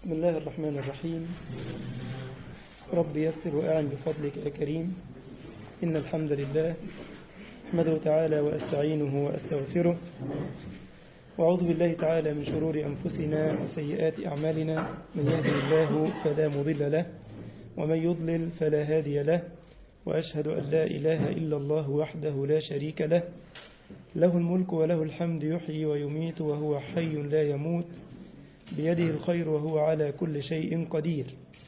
بسم الله الرحمن الرحيم رب يسر وأعن بفضلك يا كريم إن الحمد لله أحمده تعالى وأستعينه وأستغفره وأعوذ بالله تعالى من شرور أنفسنا وسيئات أعمالنا من يهدي الله فلا مضل له ومن يضلل فلا هادي له وأشهد أن لا إله إلا الله وحده لا شريك له له الملك وله الحمد يحيي ويميت وهو حي لا يموت بيده الخير وهو على كل شيء قدير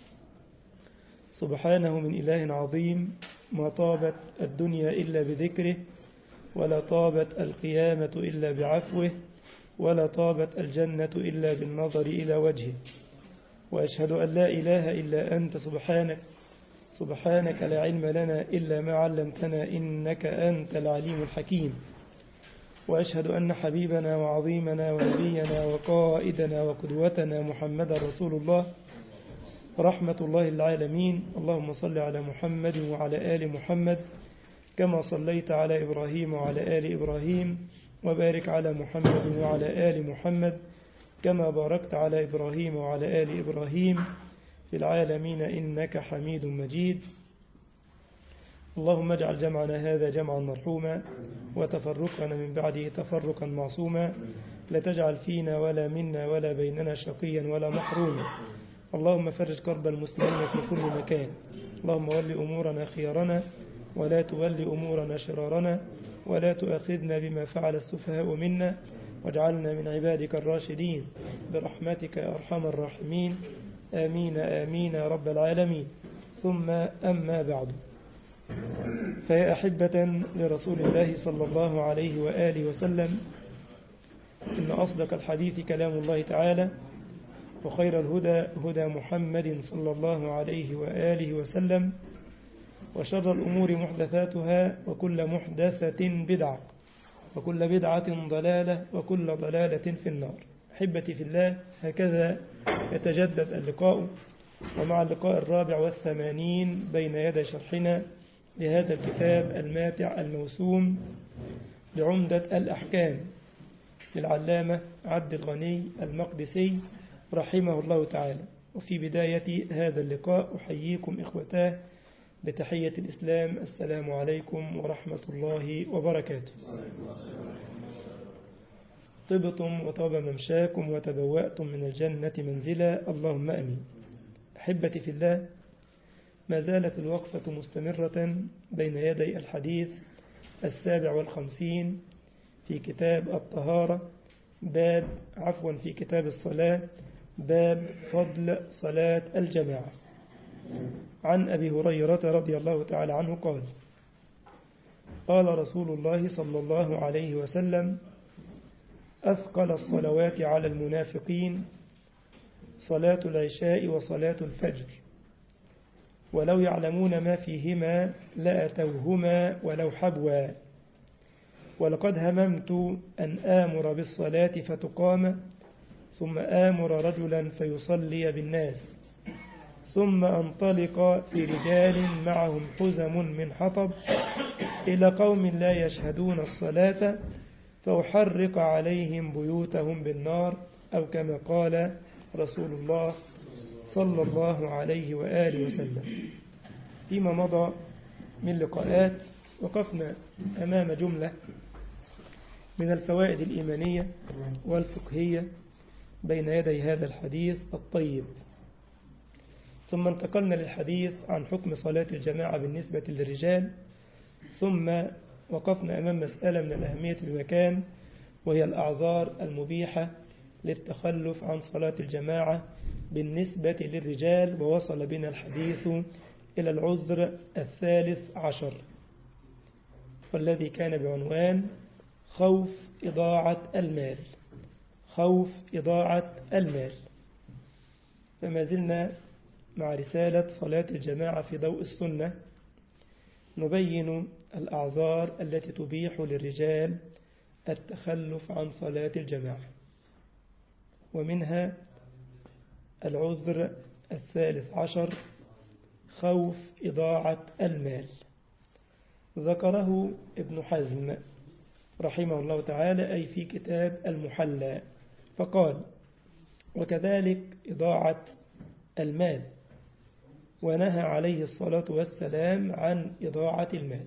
سبحانه من إله عظيم ما طابت الدنيا إلا بذكره ولا طابت القيامة إلا بعفوه ولا طابت الجنة إلا بالنظر إلى وجهه وأشهد أن لا إله إلا أنت سبحانك سبحانك لا علم لنا إلا ما علمتنا إنك أنت العليم الحكيم وأشهد أن حبيبنا وعظيمنا ونبينا وقائدنا وقدوتنا محمد رسول الله رحمة الله العالمين اللهم صل على محمد وعلى آل محمد كما صليت على إبراهيم وعلى آل إبراهيم وبارك على محمد وعلى آل محمد كما باركت على إبراهيم وعلى آل إبراهيم في العالمين إنك حميد مجيد اللهم اجعل جمعنا هذا جمعا مرحوما وتفرقنا من بعده تفرقا معصوما لا تجعل فينا ولا منا ولا بيننا شقيا ولا محروما اللهم فرج كرب المسلمين في كل مكان اللهم ول أمورنا خيارنا ولا تول أمورنا شرارنا ولا تؤاخذنا بما فعل السفهاء منا واجعلنا من عبادك الراشدين برحمتك يا أرحم الراحمين آمين آمين يا رب العالمين ثم أما بعد فيا أحبة لرسول الله صلى الله عليه وآله وسلم إن أصدق الحديث كلام الله تعالى وخير الهدى هدى محمد صلى الله عليه وآله وسلم وشر الأمور محدثاتها وكل محدثة بدعة وكل بدعة ضلالة وكل ضلالة في النار أحبتي في الله هكذا يتجدد اللقاء ومع اللقاء الرابع والثمانين بين يدي شرحنا لهذا الكتاب الماتع الموسوم لعمدة الأحكام للعلامة عبد الغني المقدسي رحمه الله تعالى وفي بداية هذا اللقاء أحييكم إخوتاه بتحية الإسلام السلام عليكم ورحمة الله وبركاته طبتم وطاب ممشاكم وتبوأتم من الجنة منزلا اللهم أمين أحبتي في الله ما زالت الوقفة مستمرة بين يدي الحديث السابع والخمسين في كتاب الطهارة باب عفوا في كتاب الصلاة باب فضل صلاة الجماعة عن أبي هريرة رضي الله تعالى عنه قال قال رسول الله صلى الله عليه وسلم أثقل الصلوات على المنافقين صلاة العشاء وصلاة الفجر ولو يعلمون ما فيهما لأتوهما ولو حبوا ولقد هممت أن آمر بالصلاة فتقام ثم آمر رجلا فيصلي بالناس ثم أنطلق في رجال معهم حزم من حطب إلى قوم لا يشهدون الصلاة فأحرق عليهم بيوتهم بالنار أو كما قال رسول الله صلى الله عليه وآله وسلم فيما مضى من لقاءات وقفنا أمام جملة من الفوائد الإيمانية والفقهية بين يدي هذا الحديث الطيب ثم انتقلنا للحديث عن حكم صلاة الجماعة بالنسبة للرجال ثم وقفنا أمام مسألة من الأهمية بمكان وهي الأعذار المبيحة للتخلف عن صلاة الجماعة بالنسبة للرجال ووصل بنا الحديث إلى العذر الثالث عشر والذي كان بعنوان خوف إضاعة المال خوف إضاعة المال فما زلنا مع رسالة صلاة الجماعة في ضوء السنة نبين الأعذار التي تبيح للرجال التخلف عن صلاة الجماعة ومنها العذر الثالث عشر خوف إضاعة المال ذكره ابن حزم رحمه الله تعالى أي في كتاب المحلى فقال وكذلك إضاعة المال ونهى عليه الصلاة والسلام عن إضاعة المال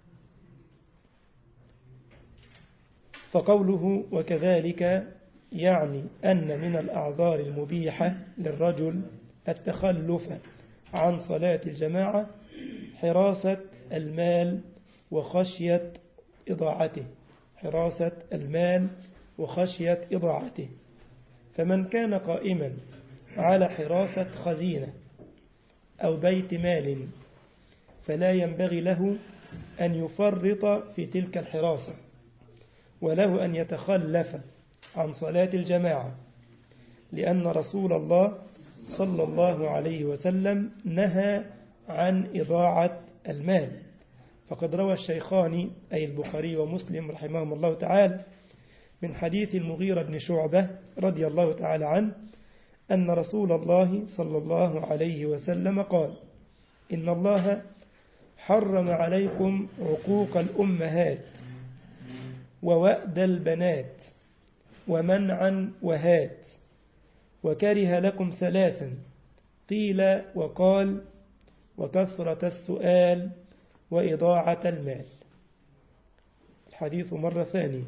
فقوله وكذلك يعني أن من الأعذار المبيحة للرجل التخلف عن صلاة الجماعة حراسة المال وخشية إضاعته حراسة المال وخشية إضاعته فمن كان قائما على حراسة خزينة أو بيت مال فلا ينبغي له أن يفرط في تلك الحراسة وله أن يتخلف عن صلاة الجماعة لأن رسول الله صلى الله عليه وسلم نهى عن إضاعة المال فقد روى الشيخان أي البخاري ومسلم رحمهم الله تعالى من حديث المغيرة بن شعبة رضي الله تعالى عنه أن رسول الله صلى الله عليه وسلم قال إن الله حرم عليكم عقوق الأمهات ووأد البنات ومنعا وهات وكره لكم ثلاثا قيل وقال وكثرة السؤال وإضاعة المال الحديث مرة ثانية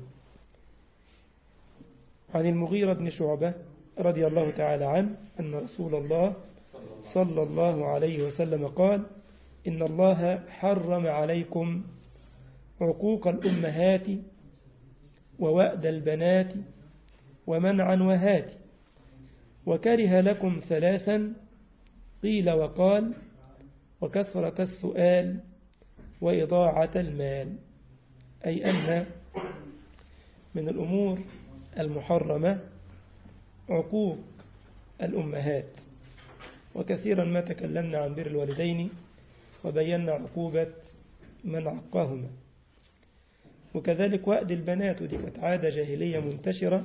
عن المغيرة بن شعبة رضي الله تعالى عنه أن رسول الله صلى الله عليه وسلم قال إن الله حرم عليكم عقوق الأمهات ووأد البنات ومنعا وهات وكره لكم ثلاثا قيل وقال وكثرة السؤال وإضاعة المال أي أن من الأمور المحرمة عقوق الأمهات وكثيرا ما تكلمنا عن بر الوالدين وبينا عقوبة من عقاهما وكذلك وأد البنات ودي كانت عادة جاهلية منتشرة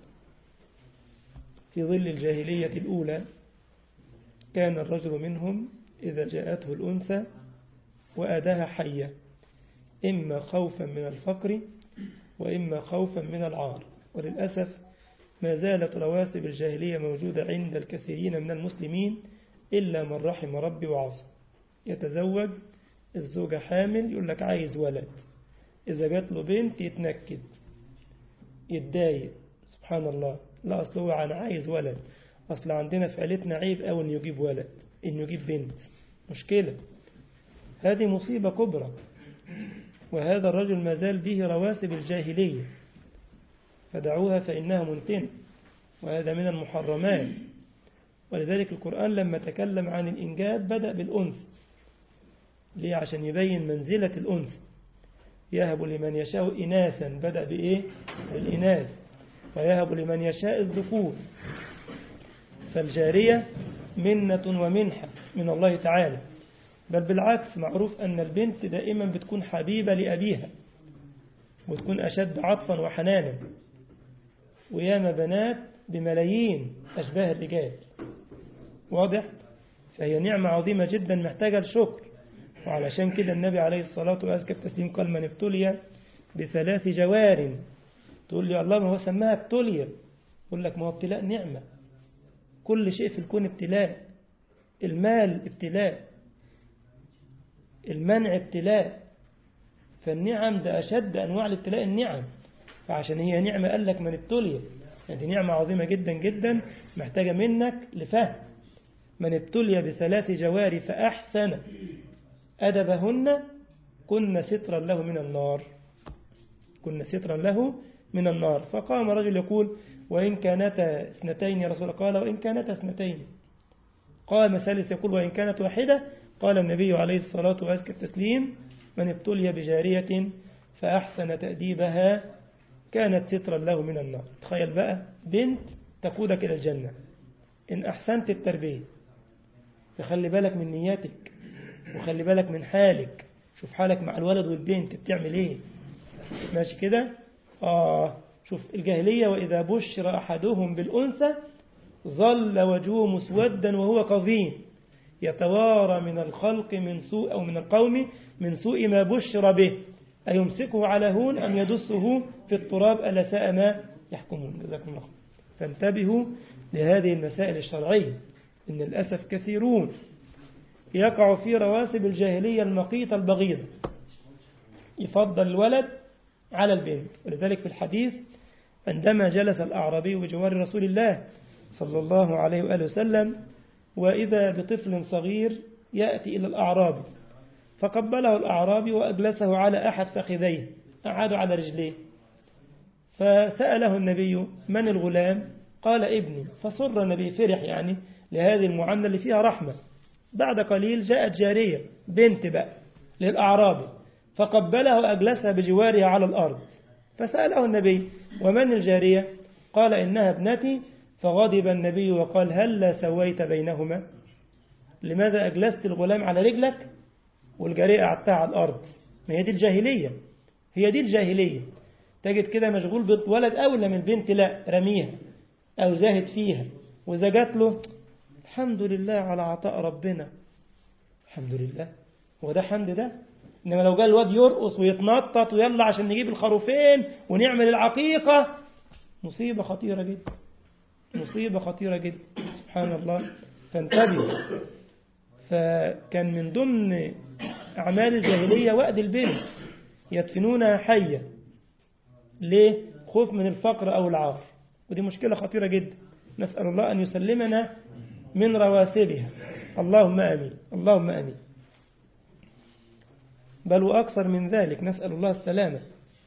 في ظل الجاهلية الأولى كان الرجل منهم إذا جاءته الأنثى وأداها حية إما خوفا من الفقر وإما خوفا من العار وللأسف ما زالت رواسب الجاهلية موجودة عند الكثيرين من المسلمين إلا من رحم ربي وعصى يتزوج الزوجة حامل يقول لك عايز ولد إذا جات له بنت يتنكد يتضايق سبحان الله لا أصل هو أنا عايز ولد أصل عندنا في عيلتنا عيب أو إنه يجيب ولد إنه يجيب بنت مشكلة هذه مصيبة كبرى وهذا الرجل ما زال به رواسب الجاهلية فدعوها فإنها منتنة وهذا من المحرمات ولذلك القرآن لما تكلم عن الإنجاب بدأ بالأنثى ليه عشان يبين منزلة الأنثى يهب لمن يشاء إناثا بدأ بإيه بالإناث ويهب لمن يشاء الذكور فالجارية منة ومنحة من الله تعالى بل بالعكس معروف أن البنت دائما بتكون حبيبة لأبيها وتكون أشد عطفا وحنانا وياما بنات بملايين أشباه الرجال واضح فهي نعمة عظيمة جدا محتاجة الشكر وعلشان كده النبي عليه الصلاة والسلام قال من ابتلي بثلاث جوار تقول لي الله ما هو سماها ابتلي يقول لك ما هو ابتلاء نعمة كل شيء في الكون ابتلاء المال ابتلاء المنع ابتلاء فالنعم ده أشد أنواع الابتلاء النعم فعشان هي نعمة قال لك من ابتلي يعني نعمة عظيمة جدا جدا محتاجة منك لفهم من ابتلي بثلاث جوار فأحسن أدبهن كن سترا له من النار كن سترا له من النار فقام رجل يقول وإن كانتا اثنتين يا رسول الله قال وإن كانتا اثنتين قام ثالث يقول وإن كانت واحدة قال النبي عليه الصلاة وأزكى التسليم من ابتلي بجارية فأحسن تأديبها كانت سترا له من النار تخيل بقى بنت تقودك إلى الجنة إن أحسنت التربية فخلي بالك من نياتك وخلي بالك من حالك شوف حالك مع الولد والبنت بتعمل ايه ماشي كده آه شوف الجاهلية وإذا بشر أحدهم بالأنثى ظل وجهه مسودا وهو قظيم يتوارى من الخلق من سوء أو من القوم من سوء ما بشر به أيمسكه على هون أم يدسه في التراب ألا ساء ما يحكمون جزاكم الله فانتبهوا لهذه المسائل الشرعية إن للأسف كثيرون يقع في رواسب الجاهلية المقيتة البغيضة يفضل الولد على البنت ولذلك في الحديث عندما جلس الأعرابي بجوار رسول الله صلى الله عليه وآله وسلم وإذا بطفل صغير يأتي إلى الأعرابي فقبله الأعرابي وأجلسه على أحد فخذيه أعاد على رجليه فسأله النبي من الغلام قال ابني فصر النبي فرح يعني لهذه المعاملة اللي فيها رحمة بعد قليل جاءت جارية بنت بقى للأعرابي فقبلها وأجلسها بجوارها على الأرض فسأله النبي ومن الجارية قال إنها ابنتي فغضب النبي وقال هل لا سويت بينهما لماذا أجلست الغلام على رجلك والجارية قعدتها على الأرض ما هي دي الجاهلية هي دي الجاهلية تجد كده مشغول بالولد أولى من البنت لا رميها أو زاهد فيها وإذا جات له الحمد لله على عطاء ربنا الحمد لله هو ده حمد ده إنما لو جاء الواد يرقص ويتنطط ويلا عشان نجيب الخروفين ونعمل العقيقة مصيبة خطيرة جدا مصيبة خطيرة جدا سبحان الله فانتبه فكان من ضمن أعمال الجاهلية وأد البنت يدفنونها حية ليه؟ خوف من الفقر أو العار ودي مشكلة خطيرة جدا نسأل الله أن يسلمنا من رواسبها اللهم آمين اللهم آمين بل وأكثر من ذلك نسأل الله السلامة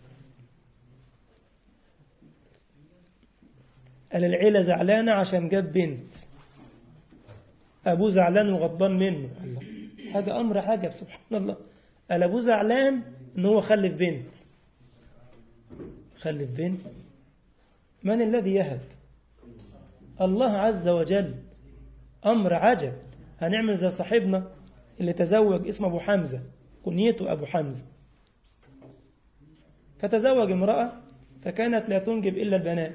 قال العيلة زعلانة عشان جاب بنت أبوه زعلان وغضبان منه الله هذا أمر عجب سبحان الله قال أبوه زعلان إن هو خلف بنت خلف بنت من الذي يهب الله عز وجل أمر عجب هنعمل زي صاحبنا اللي تزوج اسمه أبو حمزة كنيته أبو حمزة فتزوج امرأة فكانت لا تنجب إلا البنات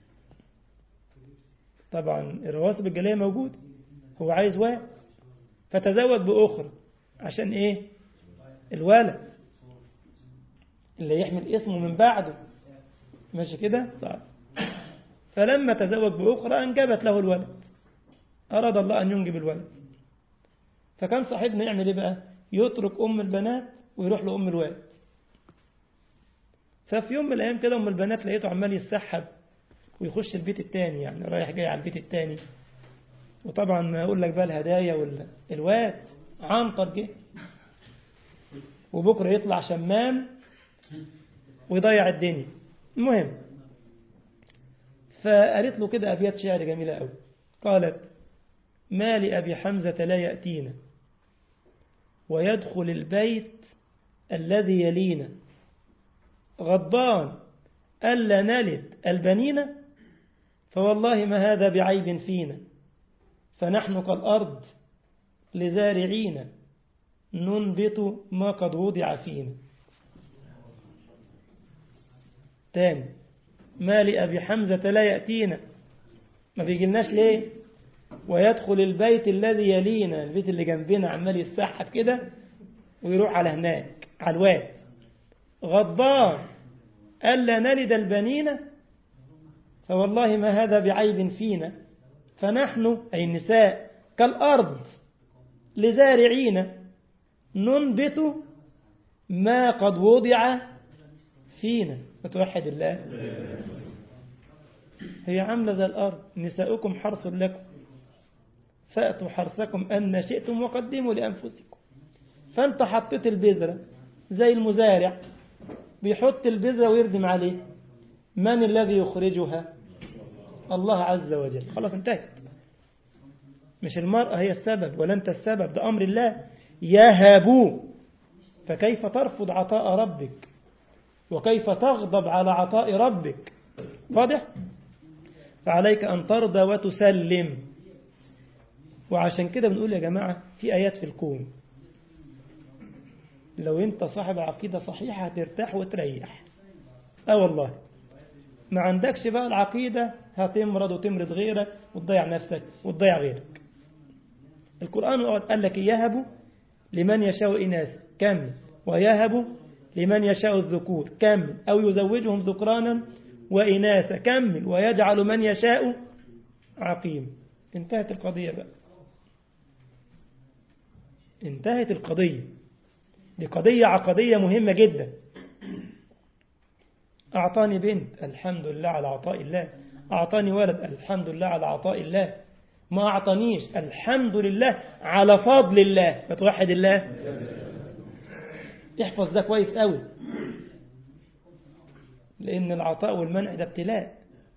طبعا الرواسب الجالية موجود هو عايز واحد فتزوج بأخرى عشان إيه الولد اللي يحمل اسمه من بعده ماشي كده طيب فلما تزوج بأخرى أنجبت له الولد أراد الله أن ينجب الولد فكان صاحبنا يعمل إيه بقى يترك أم البنات ويروح لأم الولد ففي يوم من الأيام كده أم البنات لقيته عمال يتسحب ويخش البيت التاني يعني رايح جاي على البيت التاني وطبعا ما أقول لك بقى الهدايا والواد عنطر جه وبكرة يطلع شمام ويضيع الدنيا المهم فقالت له كده أبيات شعر جميلة أوي قالت ما لأبي حمزة لا يأتينا ويدخل البيت الذي يلينا غضبان ألا نلد البنين فوالله ما هذا بعيب فينا فنحن كالأرض لزارعين ننبت ما قد وضع فينا تاني ما لأبي حمزة لا يأتينا ما بيجيلناش ليه ويدخل البيت الذي يلينا البيت اللي جنبنا عمال يتسحب كده ويروح على هناك على الواد غضبان ألا نلد البنين فوالله ما هذا بعيب فينا فنحن أي النساء كالأرض لزارعين ننبت ما قد وضع فينا وتوحد الله هي عاملة زي الأرض نساؤكم حرث لكم فأتوا حرثكم أن شئتم وقدموا لأنفسكم فأنت حطيت البذرة زي المزارع بيحط البذرة ويردم عليه من الذي يخرجها الله عز وجل خلاص انتهت مش المرأة هي السبب ولا أنت السبب ده أمر الله يهب فكيف ترفض عطاء ربك وكيف تغضب على عطاء ربك واضح فعليك أن ترضى وتسلم وعشان كده بنقول يا جماعة في آيات في الكون لو انت صاحب عقيدة صحيحة هترتاح وتريح اه والله ما عندكش بقى العقيدة هتمرض وتمرض غيرك وتضيع نفسك وتضيع غيرك القرآن قال لك يهب لمن يشاء إناث كمل ويهب لمن يشاء الذكور كمل أو يزوجهم ذكرانا وإناثا كمل ويجعل من يشاء عقيم انتهت القضية بقى انتهت القضية دي قضية عقدية مهمة جدا أعطاني بنت الحمد لله على عطاء الله أعطاني ولد الحمد لله على عطاء الله ما أعطانيش الحمد لله على فضل الله فتوحد الله احفظ ده كويس قوي لأن العطاء والمنع ده ابتلاء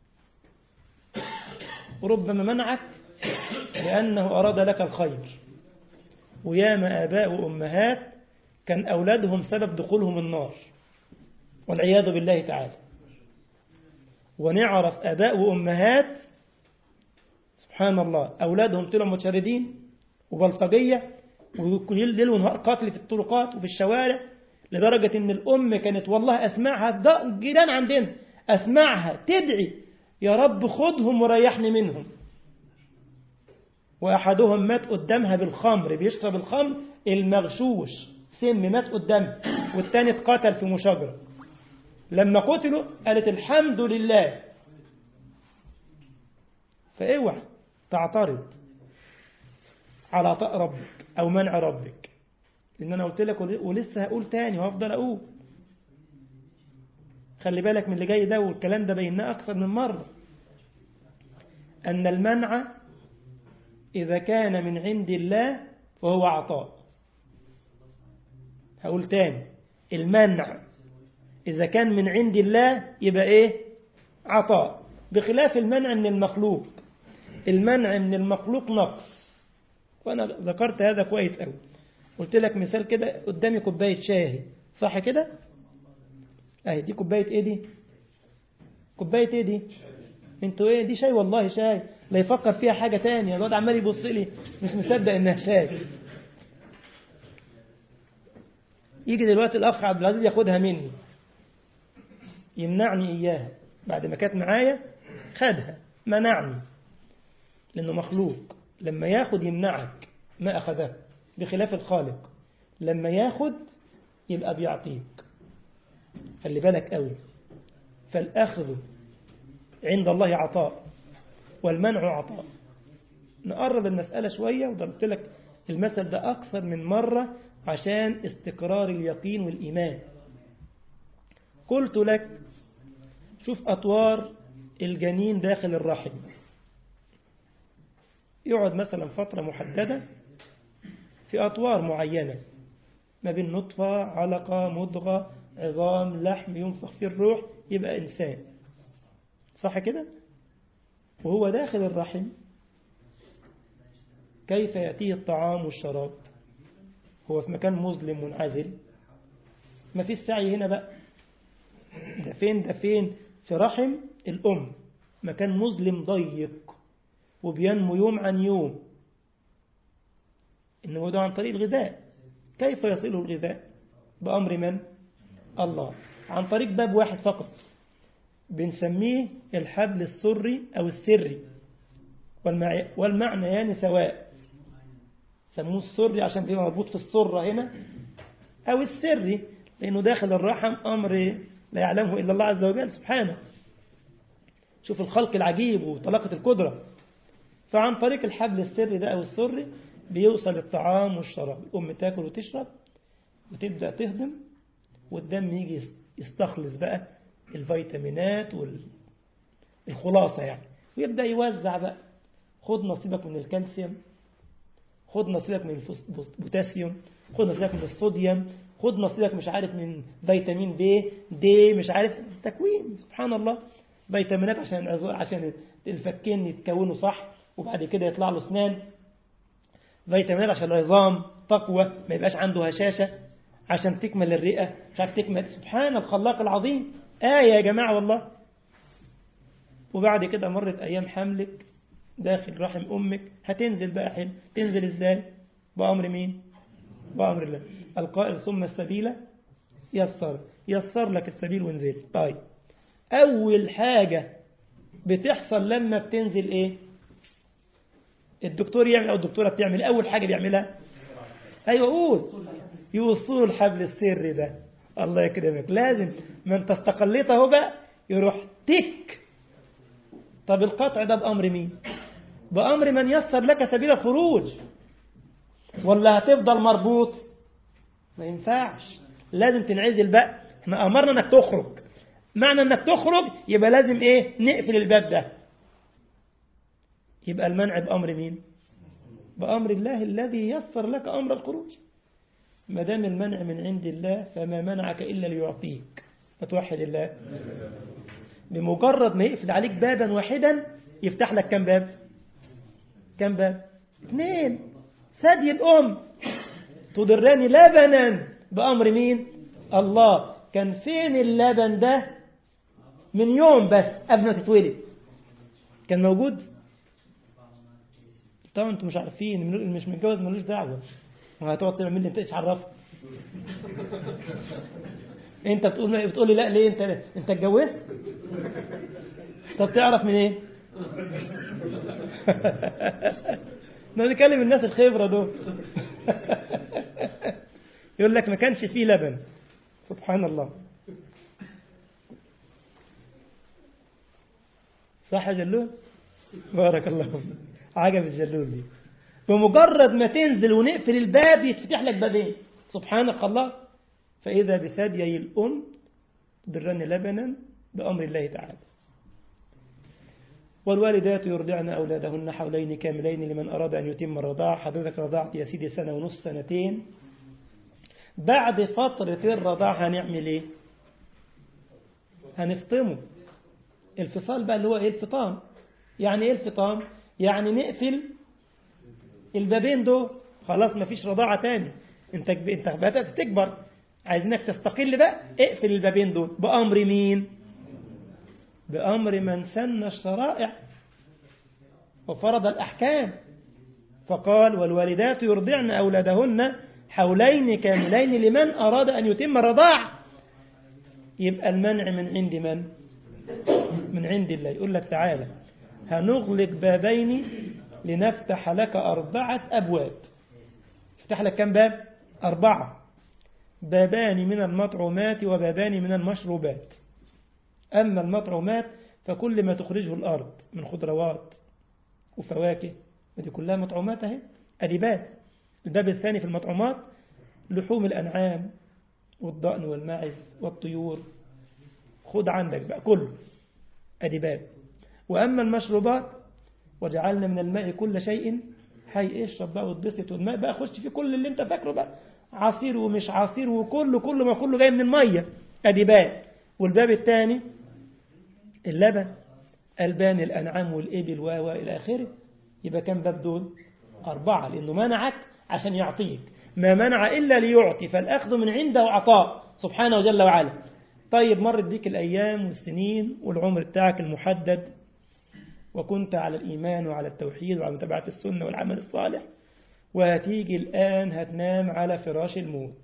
وربما منعك لأنه أراد لك الخير وياما آباء وأمهات كان أولادهم سبب دخولهم النار والعياذ بالله تعالى ونعرف آباء وأمهات سبحان الله أولادهم طلعوا متشردين وبلطجية وكل ليل ونهار قتل في الطرقات وفي الشوارع لدرجة إن الأم كانت والله أسمعها جيران عندنا أسمعها تدعي يا رب خدهم وريحني منهم وأحدهم مات قدامها بالخمر بيشرب الخمر المغشوش سم مات قدامها والتاني اتقتل في مشاجرة لما قتلوا قالت الحمد لله فاوعى تعترض على عطاء ربك أو منع ربك لأن أنا قلت لك ولسه هقول تاني وهفضل أقول خلي بالك من اللي جاي ده والكلام ده بيناه أكثر من مرة أن المنع إذا كان من عند الله فهو عطاء هقول تاني المنع إذا كان من عند الله يبقى إيه عطاء بخلاف المنع من المخلوق المنع من المخلوق نقص وأنا ذكرت هذا كويس قوي قلت لك مثال كده قدامي كوباية شاي صح كده اهي دي كوباية ايه دي كوباية ايه دي انتوا ايه دي شاي والله شاي لا يفكر فيها حاجة تانية الواد عمال يبص لي مش مصدق انها شاي يجي دلوقتي الاخ عبد العزيز ياخدها مني يمنعني اياها بعد ما كانت معايا خدها منعني لانه مخلوق لما ياخد يمنعك ما اخذه بخلاف الخالق لما ياخد يبقى بيعطيك خلي بالك قوي فالأخذ عند الله عطاء والمنع عطاء نقرب المسألة شوية وضربت لك المثل ده أكثر من مرة عشان استقرار اليقين والإيمان قلت لك شوف أطوار الجنين داخل الرحم يقعد مثلا فترة محددة في أطوار معينة ما بين نطفة علقة مضغة عظام لحم ينفخ فيه الروح يبقى إنسان صح كده وهو داخل الرحم كيف يأتيه الطعام والشراب هو في مكان مظلم منعزل ما فيش سعي هنا بقى ده فين ده فين في رحم الأم مكان مظلم ضيق وبينمو يوم عن يوم إنه ده عن طريق الغذاء كيف يصله الغذاء بأمر من الله عن طريق باب واحد فقط بنسميه الحبل السري أو السري والمعنيان سواء سموه السري عشان بيبقى مربوط في السرة هنا أو السري لأنه داخل الرحم أمر لا يعلمه إلا الله عز وجل سبحانه شوف الخلق العجيب وطلاقة القدرة فعن طريق الحبل السري ده أو السري بيوصل الطعام والشراب الأم تاكل وتشرب وتبدأ تهضم والدم يجي يستخلص بقى الفيتامينات والخلاصة يعني ويبدأ يوزع بقى خد نصيبك من الكالسيوم خد نصيبك من البوتاسيوم خد نصيبك من الصوديوم خد نصيبك مش عارف من فيتامين بي دي مش عارف تكوين سبحان الله فيتامينات عشان عشان الفكين يتكونوا صح وبعد كده يطلع له اسنان فيتامينات عشان العظام تقوى ما يبقاش عنده هشاشة عشان تكمل الرئة مش عارف تكمل سبحان الخلاق العظيم آية يا جماعة والله وبعد كده مرت أيام حملك داخل رحم أمك هتنزل بقى حلم تنزل إزاي بأمر مين بأمر الله القائل ثم السبيل يسر يسر لك السبيل وانزل طيب أول حاجة بتحصل لما بتنزل إيه الدكتور يعمل أو الدكتورة بتعمل أول حاجة بيعملها أيوة قول يوصلوا الحبل السري ده الله يكرمك لازم ما انت استقليت اهو بقى يروح تك طب القطع ده بأمر مين بأمر من يسر لك سبيل الخروج ولا هتفضل مربوط ما ينفعش لازم تنعزل بقى احنا أمرنا انك تخرج معنى انك تخرج يبقى لازم ايه نقفل الباب ده يبقى المنع بأمر مين بأمر الله الذي يسر لك أمر الخروج ما دام المنع من عند الله فما منعك إلا ليعطيك فتوحد الله بمجرد ما يقفل عليك بابا واحدا يفتح لك كم باب كم باب اثنين ثدي الأم تضرني لبنا بأمر مين الله كان فين اللبن ده من يوم بس قبل ما تتولد كان موجود طبعا انتم مش عارفين اللي مش متجوز ملوش دعوه وهتقعد تعمل لي انت ايش عرفك انت بتقول بتقول لي لا ليه انت انت اتجوزت طب تعرف من ايه ما بنكلم الناس الخبره دول يقول لك ما كانش فيه لبن سبحان الله صح يا جلول بارك الله فيك عجب الجلول دي بمجرد ما تنزل ونقفل الباب يتفتح لك بابين سبحانك الله فإذا بثديي الأم تدرن لبنا بأمر الله تعالى والوالدات يرضعن أولادهن حولين كاملين لمن أراد أن يتم الرضاعة حضرتك رضعت يا سيدي سنة ونص سنتين بعد فترة الرضاعة هنعمل إيه؟ هنفطمه الفصال بقى اللي هو إيه الفطام يعني إيه الفطام؟ يعني نقفل البابين دول خلاص مفيش رضاعة تاني انت انت بدأت تكبر عايزينك تستقل بقى اقفل البابين دول بأمر مين بأمر من سن الشرائع وفرض الأحكام فقال والوالدات يرضعن أولادهن حولين كاملين لمن أراد أن يتم الرضاع يبقى المنع من عند من من عند الله يقول لك تعالى هنغلق بابين لنفتح لك أربعة أبواب افتح لك كم باب أربعة بابان من المطعومات وبابان من المشروبات أما المطعومات فكل ما تخرجه الأرض من خضروات وفواكه ودي كلها مطعومات اهي ادي باب الباب الثاني في المطعومات لحوم الأنعام والضأن والماعز والطيور خد عندك بقى كله ادي باب وأما المشروبات وجعلنا من الماء كل شيء حي اشرب بقى واتبسط والماء بقى خش في كل اللي انت فاكره بقى عصير ومش عصير وكله كله ما كله جاي من المية ادي باب والباب الثاني اللبن البان الانعام والابل و الى اخره يبقى كم باب دول أربعة لأنه منعك عشان يعطيك ما منع إلا ليعطي فالأخذ من عنده عطاء سبحانه جل وعلا طيب مرت بيك الأيام والسنين والعمر بتاعك المحدد وكنت على الإيمان وعلى التوحيد وعلى متابعة السنة والعمل الصالح وهتيجي الآن هتنام على فراش الموت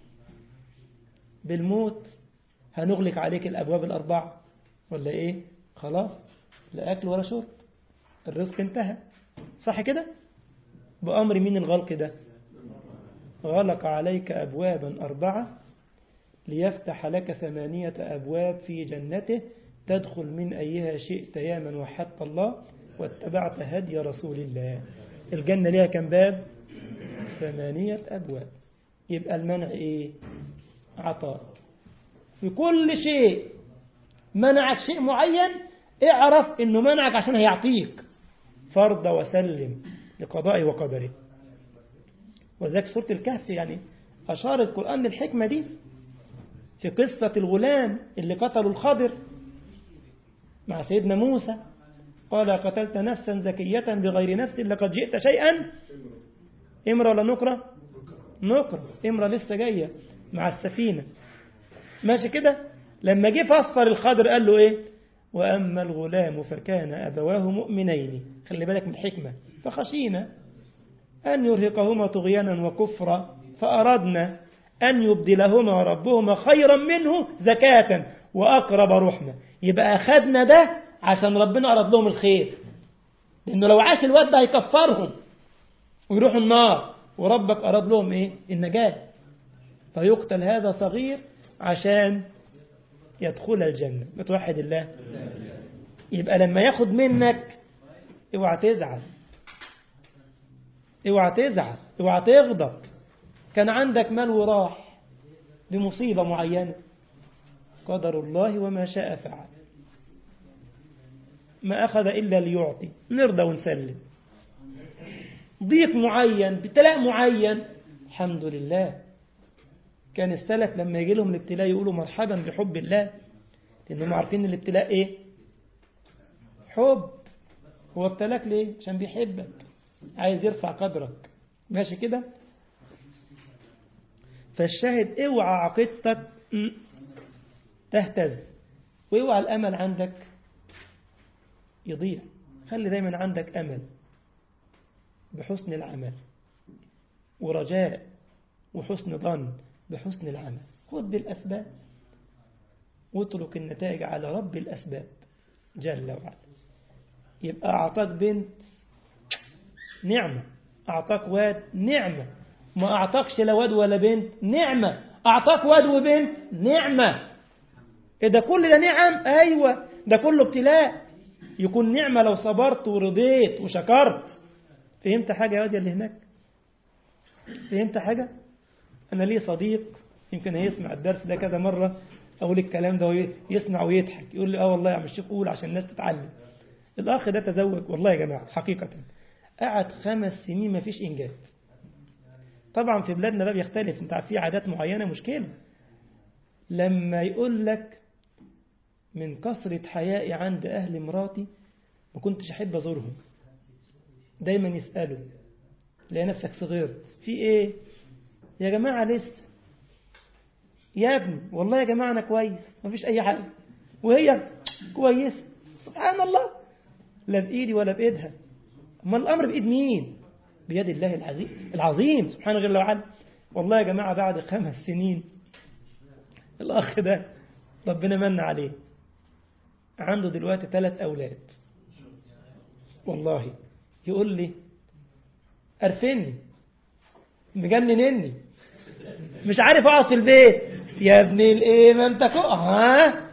بالموت هنغلق عليك الأبواب الأربعة ولا إيه خلاص لا أكل ولا شرب الرزق انتهى صح كده بأمر مين الغلق ده غلق عليك أبوابا أربعة ليفتح لك ثمانية أبواب في جنته تدخل من أيها شئت يا من وحدت الله واتبعت هدي رسول الله الجنة ليها كم باب ثمانية أبواب يبقى المنع إيه عطاء في كل شيء منعك شيء معين اعرف انه منعك عشان هيعطيك فرض وسلم لقضائه وقدره وذلك سورة الكهف يعني أشار القرآن للحكمة دي في قصة الغلام اللي قتلوا الخضر مع سيدنا موسى قال قتلت نفسا زكية بغير نفس لقد جئت شيئا امرأة ولا نكرة نكرة امرأة لسه جاية مع السفينة ماشي كده لما جه فسر الخضر قال له ايه وأما الغلام فكان أبواه مؤمنين خلي بالك من الحكمة فخشينا أن يرهقهما طغيانا وكفرا فأردنا أن يبدلهما ربهما خيرا منه زكاة وأقرب رحمة يبقى أخذنا ده عشان ربنا أراد لهم الخير لأنه لو عاش الواد ده هيكفرهم ويروحوا النار وربك أراد لهم إيه النجاة فيقتل هذا صغير عشان يدخل الجنة بتوحد الله يبقى لما ياخد منك اوعى تزعل اوعى تزعل اوعى تغضب كان عندك مال وراح بمصيبة معينة قدر الله وما شاء فعل ما أخذ إلا ليعطي نرضى ونسلم ضيق معين ابتلاء معين الحمد لله كان السلف لما يجي لهم الابتلاء يقولوا مرحبا بحب الله لأنهم عارفين الابتلاء إيه حب هو ابتلاك ليه عشان بيحبك عايز يرفع قدرك ماشي كده فالشاهد اوعى عقيدتك تهتز واوعى الأمل عندك يضيع خلي دايما عندك أمل بحسن العمل ورجاء وحسن ظن بحسن العمل خذ بالأسباب واترك النتائج على رب الأسباب جل وعلا يبقى أعطاك بنت نعمة أعطاك واد نعمة ما أعطاكش لا واد ولا بنت نعمة أعطاك واد وبنت نعمة إيه ده كل ده نعم أيوة ده كله ابتلاء يكون نعمة لو صبرت ورضيت وشكرت فهمت حاجة يا واد اللي هناك فهمت حاجة أنا لي صديق يمكن هيسمع الدرس ده كذا مرة أقول الكلام ده ويسمع ويضحك يقول لي آه والله يا عم الشيخ قول عشان الناس تتعلم الأخ ده تزوج والله يا جماعة حقيقة قعد خمس سنين ما فيش إنجاز طبعا في بلادنا ده بيختلف انت في عادات معينة مشكلة لما يقول لك من كثرة حيائي عند أهل مراتي ما كنتش أحب أزورهم دايما يسألوا تلاقي نفسك صغيرت في إيه يا جماعة لسه يا ابني والله يا جماعة أنا كويس ما فيش أي حاجة وهي كويسة سبحان الله لا بإيدي ولا بإيدها أما الأمر بإيد مين بيد الله العظيم العظيم سبحانه جل وعلا والله يا جماعة بعد خمس سنين الأخ ده ربنا من عليه عنده دلوقتي ثلاث أولاد والله يقول لي أرفني مجننني مش عارف أقعد في البيت يا ابن الإيه ما أنت ها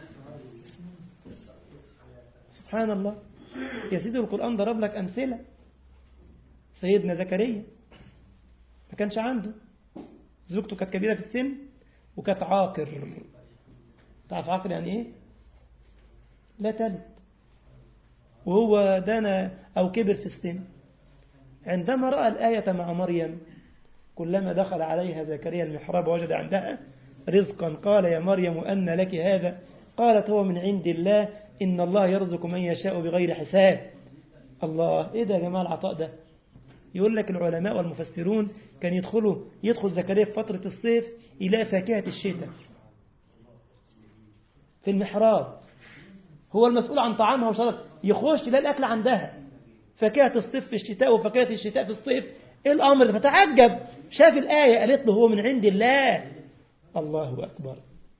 سبحان الله يا سيدي القرآن ضرب لك أمثلة سيدنا زكريا ما كانش عنده زوجته كانت كبيرة في السن وكانت عاقر تعرف عاقر يعني ايه لا تلد وهو دنا أو كبر في السن عندما رأى الآية مع مريم كلما دخل عليها زكريا المحراب وجد عندها رزقا قال يا مريم أن لك هذا قالت هو من عند الله إن الله يرزق من يشاء بغير حساب الله إيه ده يا جماعة العطاء ده يقول لك العلماء والمفسرون كان يدخلوا يدخل زكريا في فترة الصيف إلى فاكهة الشتاء في المحراب هو المسؤول عن طعامها وشرب يخش تلاقي الأكل عندها فاكهة الصيف في الشتاء وفاكهة الشتاء في الصيف إيه الأمر فتعجب شاف الآية قالت له هو من عند الله الله أكبر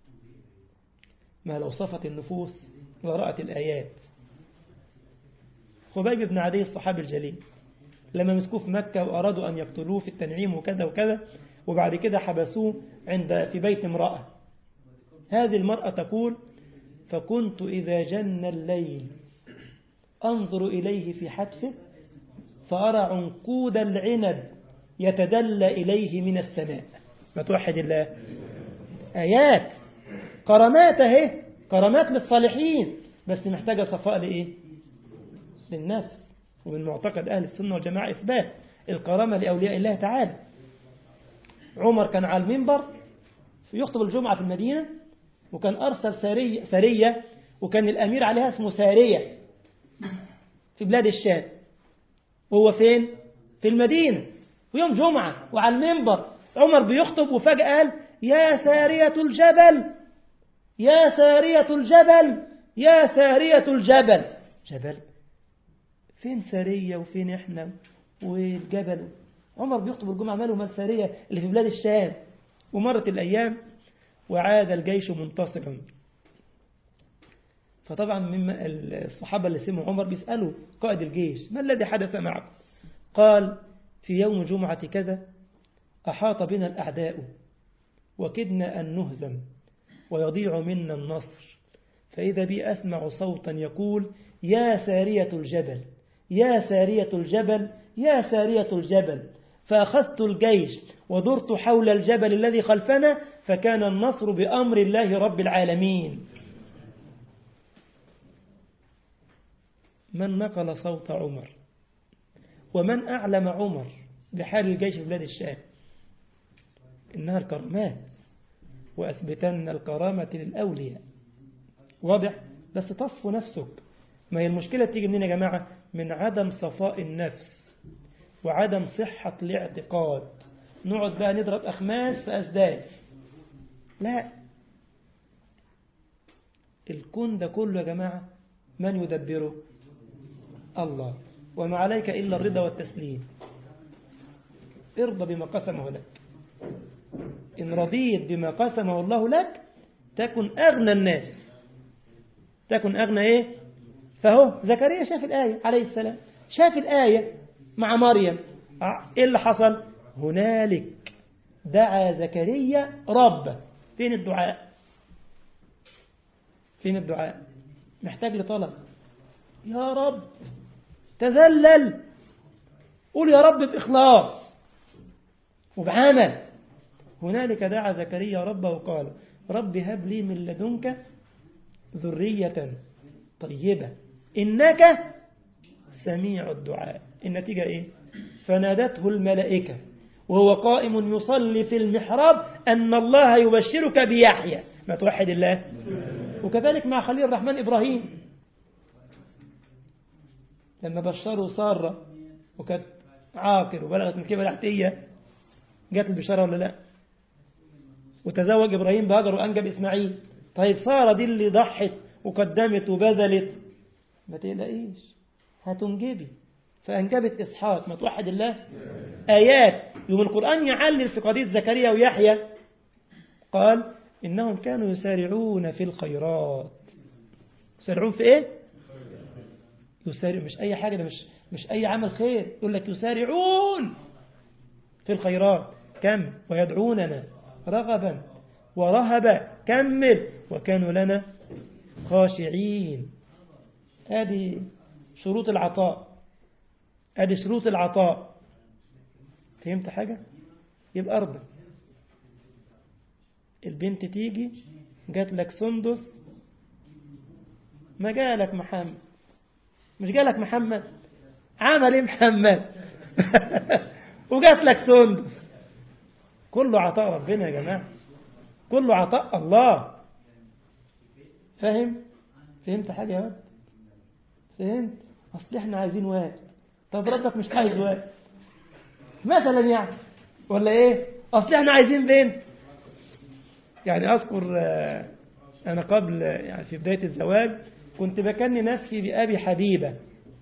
ما لو صفت النفوس ورأت الآيات خبيب بن عدي الصحابي الجليل لما مسكوه في مكة وأرادوا أن يقتلوه في التنعيم وكذا وكذا وبعد كده حبسوه عند في بيت امرأة هذه المرأة تقول فكنت إذا جن الليل أنظر إليه في حبسه فأرى عنقود العنب يتدلى إليه من السماء ما توحد الله آيات كرامات اهي كرامات للصالحين بس محتاجة صفاء لإيه للنفس ومن معتقد أهل السنة والجماعة إثبات الكرامة لأولياء الله تعالى عمر كان على المنبر يخطب الجمعة في المدينة وكان أرسل سارية, سارية وكان الأمير عليها اسمه سارية في بلاد الشام وهو فين؟ في المدينة ويوم جمعة وعلى المنبر عمر بيخطب وفجأة قال يا سارية الجبل يا سارية الجبل يا سارية الجبل جبل فين سارية وفين احنا والجبل عمر بيخطب الجمعة ماله مال سارية اللي في بلاد الشام ومرت الأيام وعاد الجيش منتصرا فطبعا مما الصحابة اللي سمعوا عمر بيسألوا قائد الجيش ما الذي حدث معكم قال في يوم جمعة كذا أحاط بنا الأعداء وكدنا أن نهزم ويضيع منا النصر فإذا بي أسمع صوتا يقول يا سارية الجبل يا سارية الجبل يا سارية الجبل فأخذت الجيش ودرت حول الجبل الذي خلفنا فكان النصر بأمر الله رب العالمين من نقل صوت عمر ومن أعلم عمر بحال الجيش في بلاد الشام إنها الكرامات وأثبتن الكرامة للأولياء واضح بس تصفو نفسك ما هي المشكلة تيجي منين يا جماعة من عدم صفاء النفس وعدم صحة الاعتقاد نقعد بقى نضرب أخماس في أسداس لا الكون ده كله يا جماعة من يدبره الله وما عليك إلا الرضا والتسليم ارضى بما قسمه لك إن رضيت بما قسمه الله لك تكن أغنى الناس تكن أغنى إيه فهو زكريا شاف الآية عليه السلام شاف الآية مع مريم إيه اللي حصل هنالك دعا زكريا ربه فين الدعاء فين الدعاء محتاج لطلب يا رب تذلل قول يا رب بإخلاص وبعمل هنالك دعا زكريا ربه وقال رب هب لي من لدنك ذرية طيبة إنك سميع الدعاء النتيجة إيه فنادته الملائكة وهو قائم يصلي في المحراب أن الله يبشرك بيحيى ما توحد الله وكذلك مع خليل الرحمن إبراهيم لما بشروا سارة وكانت عاقل وبلغت من كبر احتية جات البشارة ولا لا وتزوج إبراهيم بهاجر وأنجب إسماعيل طيب سارة دي اللي ضحت وقدمت وبذلت ما تقلقيش هتنجبي فأنجبت إسحاق ما توحد الله آيات يوم القرآن يعلل في قضية زكريا ويحيى قال إنهم كانوا يسارعون في الخيرات يسارعون في إيه يسارع مش أي حاجة ده مش مش أي عمل خير يقول لك يسارعون في الخيرات كم ويدعوننا رغبا ورهبا كمل وكانوا لنا خاشعين هذه شروط العطاء هذه شروط العطاء فهمت حاجة يبقى أرضى البنت تيجي جات لك سندس ما جالك محمد مش جالك محمد عمل ايه محمد وجات لك سندس كله عطاء ربنا يا جماعة كله عطاء الله فاهم فهمت حاجة يا واد فهمت اصل احنا عايزين واد طب ربك مش عايز واد مثلا يعني ولا ايه اصل احنا عايزين بنت يعني اذكر انا قبل يعني في بداية الزواج كنت بكني نفسي بأبي حبيبة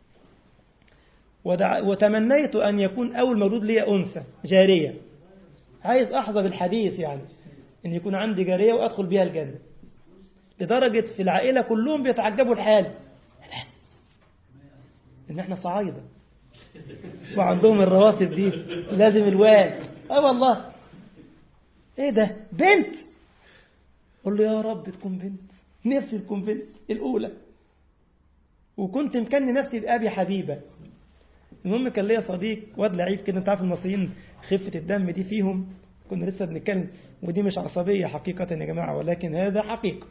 وتمنيت أن يكون أول مولود لي أنثى جارية عايز أحظى بالحديث يعني أن يكون عندي جارية وأدخل بها الجنة لدرجة في العائلة كلهم بيتعجبوا الحال إن إحنا صعايدة وعندهم الرواتب دي لازم الواد اه والله ايه ده بنت قل له يا رب تكون بنت نفسي تكون بنت الأولى وكنت مكني نفسي بأبي حبيبة المهم كان ليا صديق واد لعيب كده انت عارف المصريين خفة الدم دي فيهم كنا لسه بنتكلم ودي مش عصبية حقيقة يا جماعة ولكن هذا حقيقة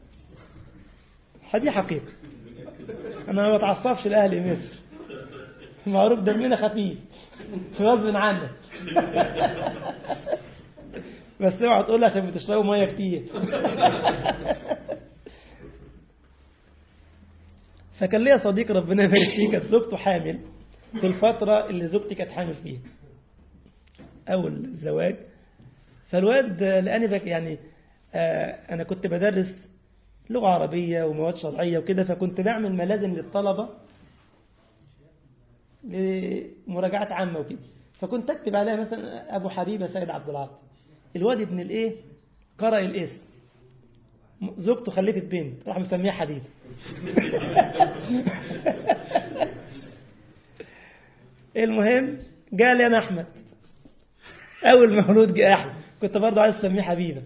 دي حقيقة أنا ما بتعصبش لأهل مصر معروف دمنا خفيف غصب عنك بس اوعى تقول عشان بتشربوا ميه كتير فكان ليا صديق ربنا يبارك فيه كانت زوجته حامل في الفترة اللي زوجتي كانت حامل فيها أول الزواج فالواد لأني بك يعني آه أنا كنت بدرس لغة عربية ومواد شرعية وكده فكنت بعمل ملازم للطلبة لمراجعات عامة وكده فكنت أكتب عليها مثلا أبو حبيبة سيد عبد العاطي الواد ابن الإيه قرأ الاسم زوجته خلفت بنت راح مسميها حبيبة المهم قال لي أنا أحمد أول مولود جاء أحمد كنت برضه عايز أسميه حبيبة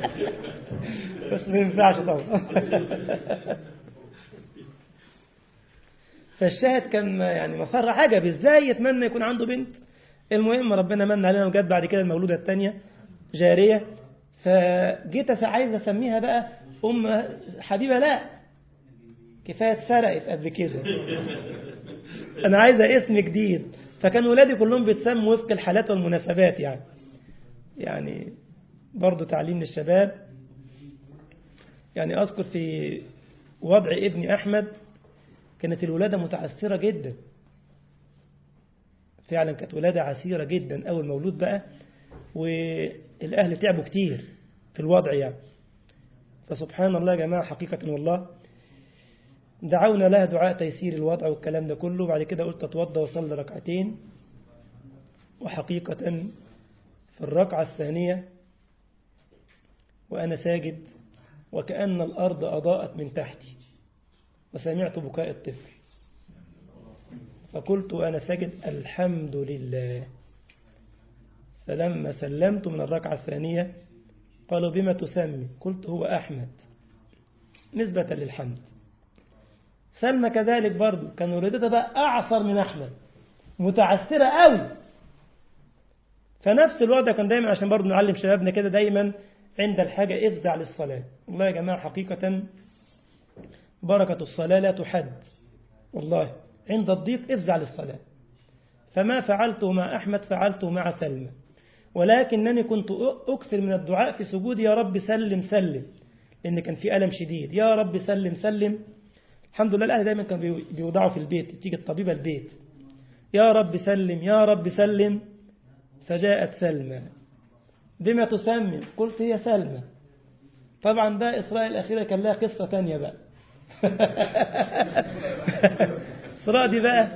بس ما ينفعش طبعا فالشاهد كان يعني مسار عجب ازاي يتمنى يكون عنده بنت المهم ربنا من علينا وجت بعد كده المولودة الثانية جارية فجيت عايز اسميها بقى ام حبيبة لا كفاية اتسرقت قبل كده انا عايزة اسم جديد فكان ولادي كلهم بيتسموا وفق الحالات والمناسبات يعني يعني برضه تعليم للشباب يعني أذكر في وضع ابني أحمد كانت الولادة متعسرة جدا فعلا كانت ولادة عسيرة جدا أول مولود بقى والأهل تعبوا كتير في الوضع يعني فسبحان الله يا جماعة حقيقة والله دعونا لها دعاء تيسير الوضع والكلام ده كله بعد كده قلت اتوضى وصلي ركعتين وحقيقة في الركعة الثانية وأنا ساجد وكأن الأرض أضاءت من تحتي وسمعت بكاء الطفل فقلت وأنا ساجد الحمد لله فلما سلمت من الركعة الثانية قالوا بما تسمي قلت هو أحمد نسبة للحمد سلمى كذلك برضو كان ولادتها بقى أعصر من أحمد متعسرة قوي فنفس الوضع كان دايما عشان برضو نعلم شبابنا كده دايما عند الحاجة افزع للصلاة والله يا جماعة حقيقة بركة الصلاة لا تحد والله عند الضيق افزع للصلاة فما فعلته مع أحمد فعلته مع سلمى ولكنني كنت أكثر من الدعاء في سجودي يا رب سلم سلم لأن كان في ألم شديد يا رب سلم سلم الحمد لله الأهل دايما كانوا بيوضعوا في البيت تيجي الطبيبة البيت يا رب سلم يا رب سلم فجاءت سلمى بما تسمم قلت هي سلمى طبعا بقى إسراء الأخيرة كان لها قصة تانية بقى إسراء دي بقى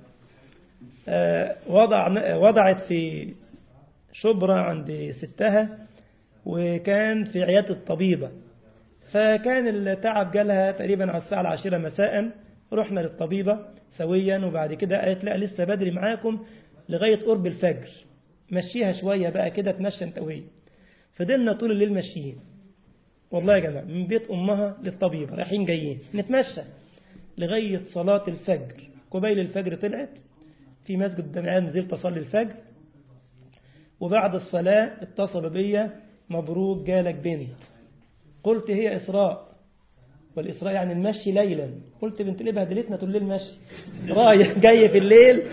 وضع وضعت في شبرا عند ستها وكان في عيادة الطبيبة فكان التعب جالها تقريبا على الساعة العاشرة مساء رحنا للطبيبة سويا وبعد كده قالت لا لسه بدري معاكم لغاية قرب الفجر مشيها شوية بقى كده تمشى انت وهي فضلنا طول الليل ماشيين والله يا جماعة من بيت أمها للطبيبة رايحين جايين نتمشى لغاية صلاة الفجر قبيل الفجر طلعت في مسجد دمعان نزلت أصلي الفجر وبعد الصلاة اتصل بيا مبروك جالك بنت قلت هي إسراء والإسراء يعني المشي ليلا قلت بنت ليه بهدلتنا طول الليل مشي رايح جاي في الليل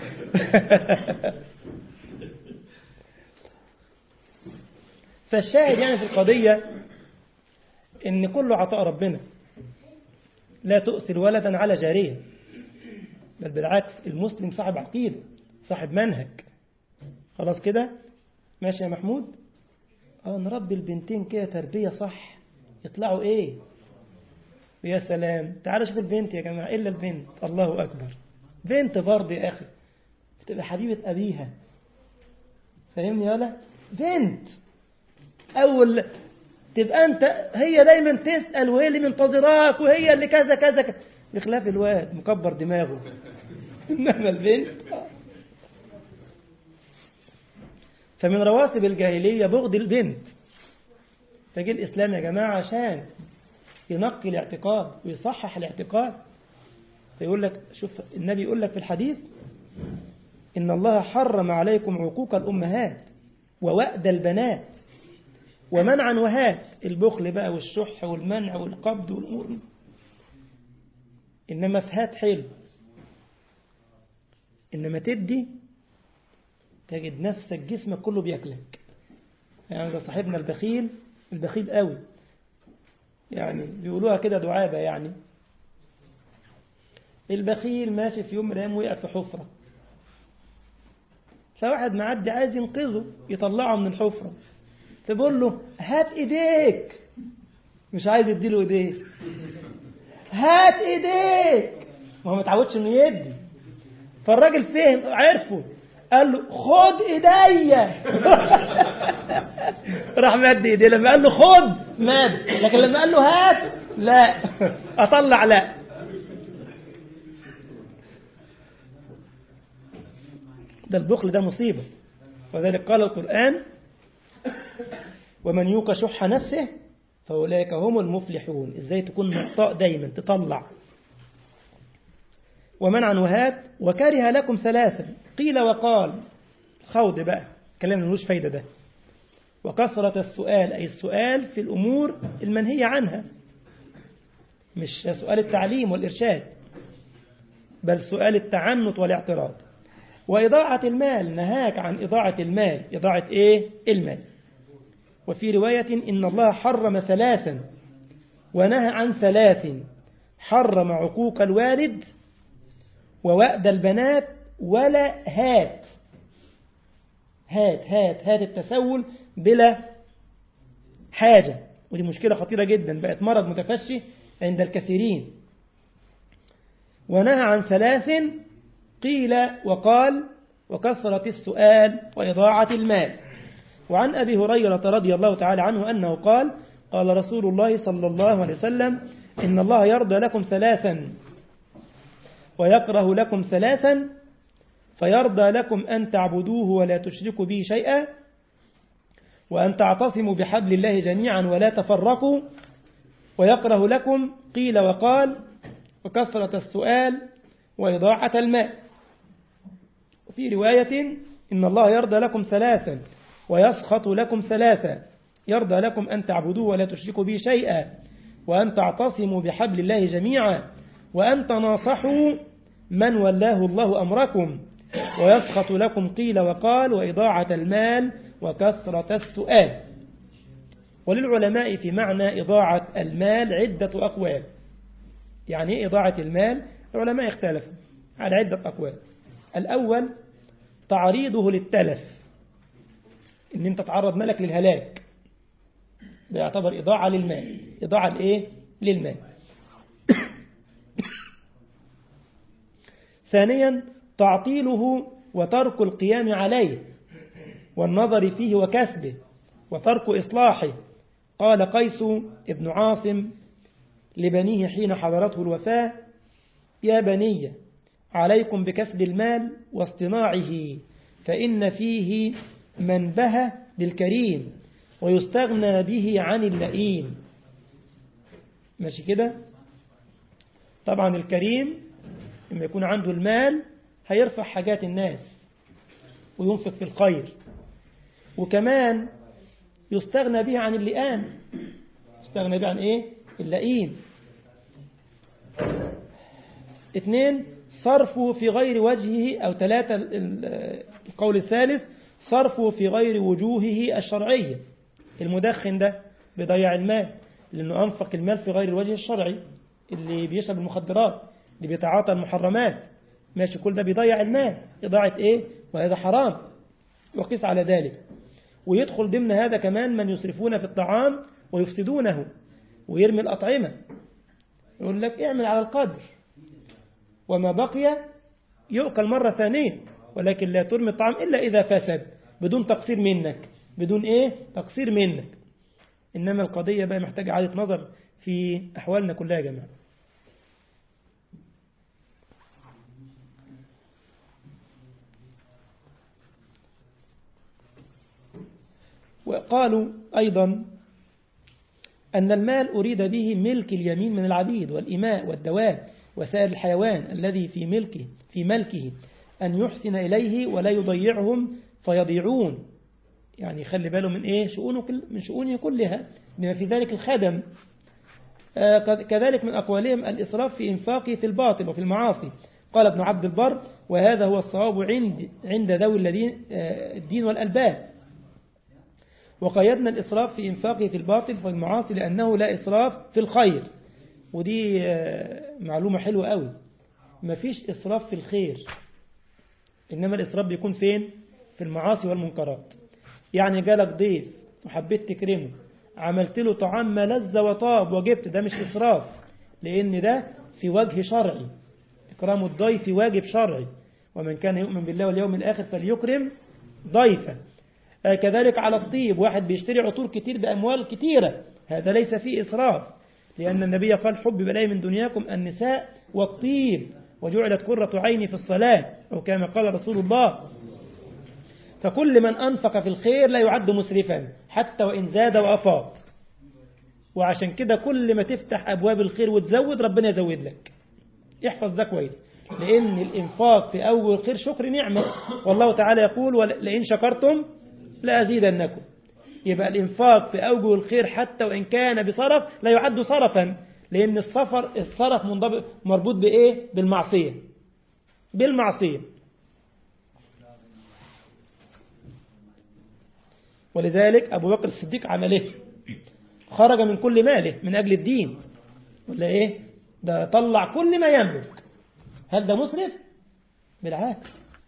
فالشاهد يعني في القضية إن كله عطاء ربنا لا تؤثر ولدا على جارية بل بالعكس المسلم صاحب عقيدة صاحب منهج خلاص كده ماشي يا محمود اه نربي البنتين كده تربية صح يطلعوا ايه يا سلام تعالوا شوفوا البنت يا جماعة إلا البنت الله أكبر بنت برضه يا أخي بتبقى حبيبة أبيها فاهمني ولا بنت أول تبقى أنت هي دايما تسأل وهي اللي منتظراك وهي اللي كذا كذا كذا بخلاف الواد مكبر دماغه إنما البنت فمن رواسب الجاهلية بغض البنت فجي الإسلام يا جماعة عشان ينقي الاعتقاد ويصحح الاعتقاد فيقول لك شوف النبي يقول لك في الحديث إن الله حرم عليكم عقوق الأمهات ووأد البنات ومنعا وهات البخل بقى والشح والمنع والقبض والأمور إنما في هات حلو إنما تدي تجد نفسك جسمك كله بياكلك يعني ده صاحبنا البخيل البخيل قوي يعني بيقولوها كده دعابة يعني البخيل ماشي في يوم من الأيام وقع في حفرة فواحد معدي عايز ينقذه يطلعه من الحفرة فبقول له هات ايديك مش عايز يديله ايديه هات ايديك ما هو ما اتعودش انه يدي فالراجل فهم عرفه قال له خد ايديا راح مد ايديه لما قال له خد مد لكن لما قال له هات لا اطلع لا ده البخل ده مصيبة وذلك قال القرآن ومن يوق شح نفسه فأولئك هم المفلحون ازاي تكون مطاء دايما تطلع ومنعا وهات وكره لكم ثلاثا قيل وقال خوض بقى كلام ملوش فايدة ده وكثرة السؤال أي السؤال في الأمور المنهية عنها مش سؤال التعليم والإرشاد بل سؤال التعنت والاعتراض وإضاعة المال نهاك عن إضاعة المال إضاعة إيه؟ المال وفي رواية إن الله حرم ثلاثا ونهى عن ثلاث حرم عقوق الوالد ووأد البنات ولا هات هات هات هات التسول بلا حاجة ودي مشكلة خطيرة جدا بقت مرض متفشي عند الكثيرين ونهى عن ثلاث قيل وقال وكثرة السؤال وإضاعة المال وعن أبي هريرة رضي الله تعالى عنه أنه قال قال رسول الله صلى الله عليه وسلم إن الله يرضى لكم ثلاثا ويكره لكم ثلاثا فيرضى لكم أن تعبدوه ولا تشركوا به شيئا وأن تعتصموا بحبل الله جميعا ولا تفرقوا ويكره لكم قيل وقال وكثرة السؤال وإضاعة الماء وفي رواية إن الله يرضى لكم ثلاثا ويسخط لكم ثلاثا يرضى لكم أن تعبدوه ولا تشركوا به شيئا وأن تعتصموا بحبل الله جميعا وأن تناصحوا من ولاه الله أمركم ويسخط لكم قيل وقال وإضاعة المال وكثرة السؤال وللعلماء في معنى إضاعة المال عدة أقوال يعني إيه إضاعة المال العلماء اختلفوا على عدة أقوال الأول تعريضه للتلف إن أنت تعرض مالك للهلاك ده يعتبر إضاعة للمال إضاعة لإيه؟ للمال ثانيا تعطيله وترك القيام عليه والنظر فيه وكسبه وترك إصلاحه قال قيس ابن عاصم لبنيه حين حضرته الوفاة يا بني عليكم بكسب المال واصطناعه فإن فيه منبه للكريم ويستغنى به عن اللئيم ماشي كده طبعا الكريم لما يكون عنده المال هيرفع حاجات الناس وينفق في الخير وكمان يستغنى به عن اللئام يستغنى به عن ايه اللئيم اثنين صرفه في غير وجهه أو ثلاثة القول الثالث صرفه في غير وجوهه الشرعية المدخن ده بيضيع المال لأنه أنفق المال في غير الوجه الشرعي اللي بيشرب المخدرات اللي بيتعاطى المحرمات ماشي كل ده بيضيع المال إضاعة إيه وهذا حرام وقيس على ذلك ويدخل ضمن هذا كمان من يسرفون في الطعام ويفسدونه ويرمي الأطعمة يقول لك اعمل على القدر وما بقي يؤكل مرة ثانية ولكن لا ترمي الطعام إلا إذا فسد بدون تقصير منك بدون إيه تقصير منك إنما القضية بقى محتاجة عادة نظر في أحوالنا كلها يا جماعة وقالوا أيضا أن المال أريد به ملك اليمين من العبيد والإماء والدواب وسائر الحيوان الذي في ملكه في ملكه أن يحسن إليه ولا يضيعهم فيضيعون يعني خلي باله من إيه شؤونه كل من شؤونه كلها بما في ذلك الخدم آه كذلك من أقوالهم الإسراف في إنفاقه في الباطل وفي المعاصي قال ابن عبد البر وهذا هو الصواب عند عند ذوي الذين آه الدين والألباب وقيدنا الإسراف في إنفاقه في الباطل في المعاصي لأنه لا إسراف في الخير ودي معلومة حلوة قوي مفيش إسراف في الخير إنما الإسراف بيكون فين في المعاصي والمنكرات يعني جالك ضيف وحبيت تكرمه عملت له طعام ملذ وطاب وجبت ده مش إسراف لأن ده في وجه شرعي إكرام الضيف واجب شرعي ومن كان يؤمن بالله واليوم الآخر فليكرم ضيفه كذلك على الطيب واحد بيشتري عطور كتير بأموال كتيرة هذا ليس فيه إسراف لأن النبي قال حب بلاي من دنياكم النساء والطيب وجعلت قرة عيني في الصلاة أو كما قال رسول الله فكل من أنفق في الخير لا يعد مسرفا حتى وإن زاد وأفاض وعشان كده كل ما تفتح أبواب الخير وتزود ربنا يزود لك احفظ ده كويس لأن الإنفاق في أول خير شكر نعمة والله تعالى يقول لئن شكرتم لأزيدنكم يبقى الإنفاق في أوجه الخير حتى وإن كان بصرف لا يعد صرفا لأن الصفر الصرف منضبط مربوط بإيه بالمعصية بالمعصية ولذلك أبو بكر الصديق عمل إيه خرج من كل ماله من أجل الدين ولا إيه ده طلع كل ما يملك هل ده مسرف بالعكس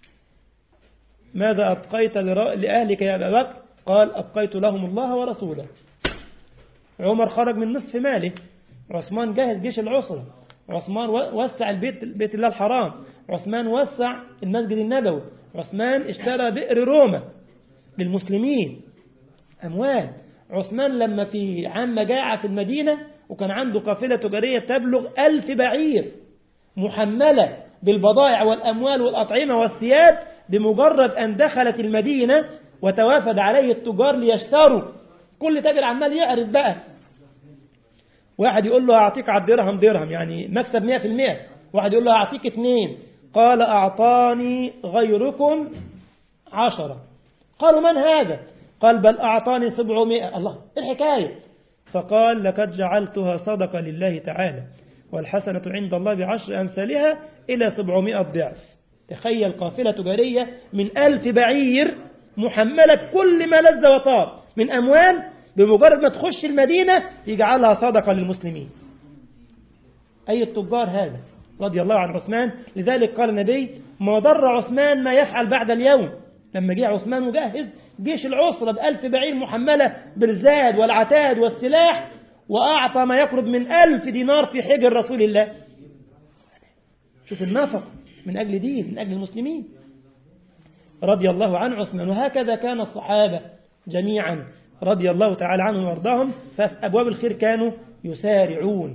ماذا أبقيت لأهلك يا أبا بكر قال أبقيت لهم الله ورسوله عمر خرج من نصف ماله عثمان جهز جيش العسرة عثمان وسع البيت بيت الله الحرام عثمان وسع المسجد النبوي عثمان اشترى بئر روما للمسلمين أموال عثمان لما في عام مجاعة في المدينة وكان عنده قافلة تجارية تبلغ ألف بعير محملة بالبضائع والأموال والأطعمة والثياب بمجرد أن دخلت المدينة وتوافد عليه التجار ليشتروا كل تاجر عمال يعرض بقى واحد يقول له أعطيك على الدرهم درهم يعني مكسب 100% واحد يقول له أعطيك اثنين قال أعطاني غيركم عشرة قالوا من هذا قال بل أعطاني سبعمائة الله الحكاية فقال لقد جعلتها صدقة لله تعالى والحسنة عند الله بعشر أمثالها إلى سبعمائة ضعف تخيل قافلة تجارية من ألف بعير محملة بكل ما لذ وطاب من أموال بمجرد ما تخش المدينة يجعلها صدقة للمسلمين أي التجار هذا رضي الله عن عثمان لذلك قال النبي ما ضر عثمان ما يفعل بعد اليوم لما جاء عثمان وجهز جيش العسرة بألف بعير محملة بالزاد والعتاد والسلاح وأعطى ما يقرب من ألف دينار في حجر رسول الله شوف النفق من أجل دين من أجل المسلمين رضي الله عن عثمان وهكذا كان الصحابة جميعا رضي الله تعالى عنهم وارضاهم ففي أبواب الخير كانوا يسارعون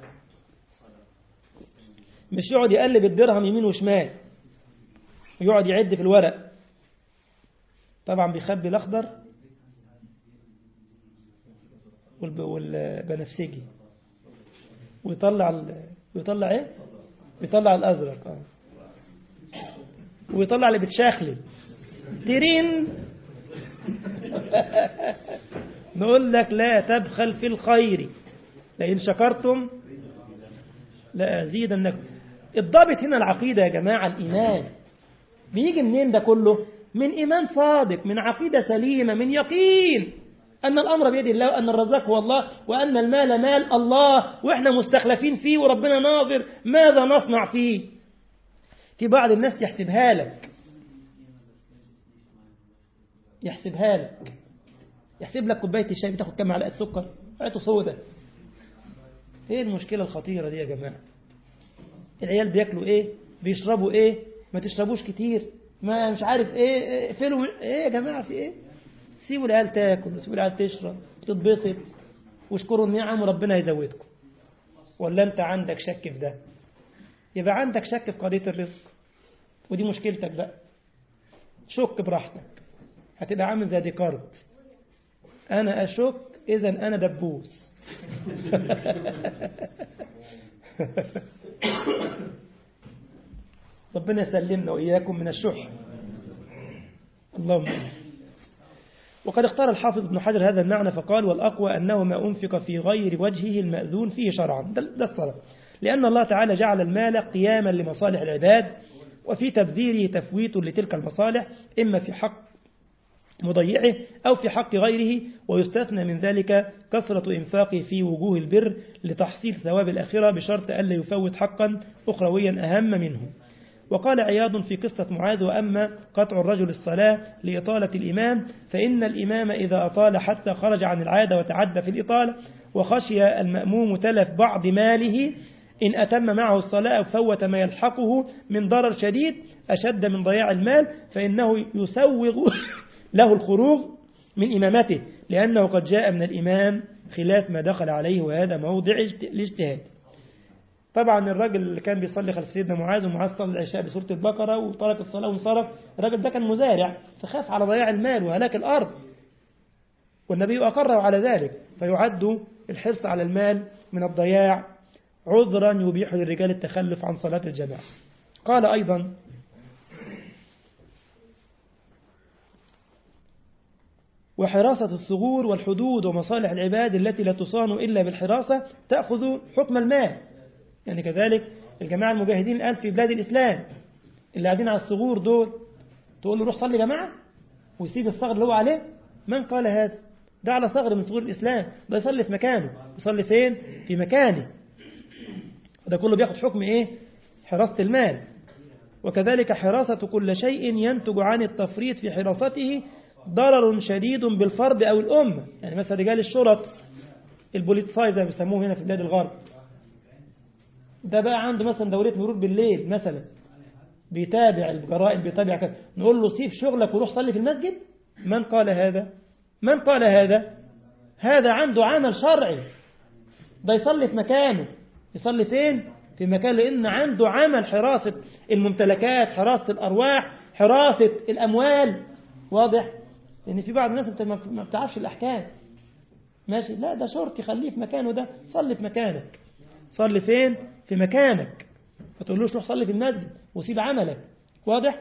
مش يقعد يقلب الدرهم يمين وشمال ويقعد يعد في الورق طبعا بيخبي الأخضر والبنفسجي ويطلع ال... ويطلع ايه ويطلع الازرق اه ويطلع اللي بتشاخلل ترين نقول لك لا تبخل في الخير لئن شكرتم لأزيدنكم الضابط هنا العقيدة يا جماعة الإيمان بيجي منين ده كله من إيمان صادق من عقيدة سليمة من يقين أن الأمر بيد الله وأن الرزاق هو الله وأن المال مال الله وإحنا مستخلفين فيه وربنا ناظر ماذا نصنع فيه في بعض الناس يحسبها لك يحسبها لك يحسب لك كوباية الشاي بتاخد كام معلقة سكر معلقة صودا ايه المشكلة الخطيرة دي يا جماعة العيال بياكلوا ايه بيشربوا ايه ما تشربوش كتير ما مش عارف ايه اقفلوا ايه يا جماعة في ايه سيبوا العيال تاكل وسيبوا العيال تشرب تتبسط واشكروا النعم وربنا يزودكم ولا انت عندك شك في ده يبقى عندك شك في قضية الرزق ودي مشكلتك بقى شك براحتك هتبقى عامل زي ديكارت انا اشك اذا انا دبوس ربنا يسلمنا وإياكم من الشح اللهم وقد اختار الحافظ ابن حجر هذا المعنى فقال والأقوى أنه ما أنفق في غير وجهه المأذون فيه شرعا ده, ده الصلاة لأن الله تعالى جعل المال قياما لمصالح العباد وفي تبذيره تفويت لتلك المصالح إما في حق مضيعه أو في حق غيره ويستثنى من ذلك كثرة إنفاقه في وجوه البر لتحصيل ثواب الآخرة بشرط ألا يفوت حقا أخرويا أهم منه وقال عياض في قصة معاذ وأما قطع الرجل الصلاة لإطالة الإمام فإن الإمام إذا أطال حتى خرج عن العادة وتعدى في الإطالة وخشي المأموم تلف بعض ماله إن أتم معه الصلاة أو فوت ما يلحقه من ضرر شديد أشد من ضياع المال فإنه يسوغ له الخروج من إمامته لأنه قد جاء من الإمام خلاف ما دخل عليه وهذا موضع الاجتهاد طبعا الراجل اللي كان بيصلي خلف سيدنا معاذ ومعاذ صلى العشاء بسورة البقرة وترك الصلاة وانصرف الراجل ده كان مزارع فخاف على ضياع المال وهلاك الأرض والنبي أقره على ذلك فيعد الحرص على المال من الضياع عذرا يبيح للرجال التخلف عن صلاة الجماعة قال أيضا وحراسة الثغور والحدود ومصالح العباد التي لا تصان إلا بالحراسة تأخذ حكم المال يعني كذلك الجماعة المجاهدين الآن في بلاد الإسلام اللي قاعدين على الثغور دول تقول له روح صلي جماعة ويسيب الثغر اللي هو عليه من قال هذا ده على ثغر من ثغور الإسلام ده يصلي في مكانه يصلي فين في مكانه ده كله بياخد حكم إيه حراسة المال وكذلك حراسة كل شيء ينتج عن التفريط في حراسته ضرر شديد بالفرد أو الأمة يعني مثلا رجال الشرط البوليتساي زي ما بيسموه هنا في بلاد الغرب ده بقى عنده مثلا دورية مرور بالليل مثلا بيتابع الجرائم بيتابع كذا نقول له سيب شغلك وروح صلي في المسجد من قال هذا من قال هذا هذا عنده عمل شرعي ده يصلي في مكانه يصلي فين في مكان لأن عنده عمل حراسة الممتلكات حراسة الأرواح حراسة الأموال واضح لأن في بعض الناس انت ما بتعرفش الأحكام ماشي لا ده شرطي خليه في مكانه ده صلي في مكانك صلي فين في مكانك ما تقولوش روح صلي في المسجد وسيب عملك واضح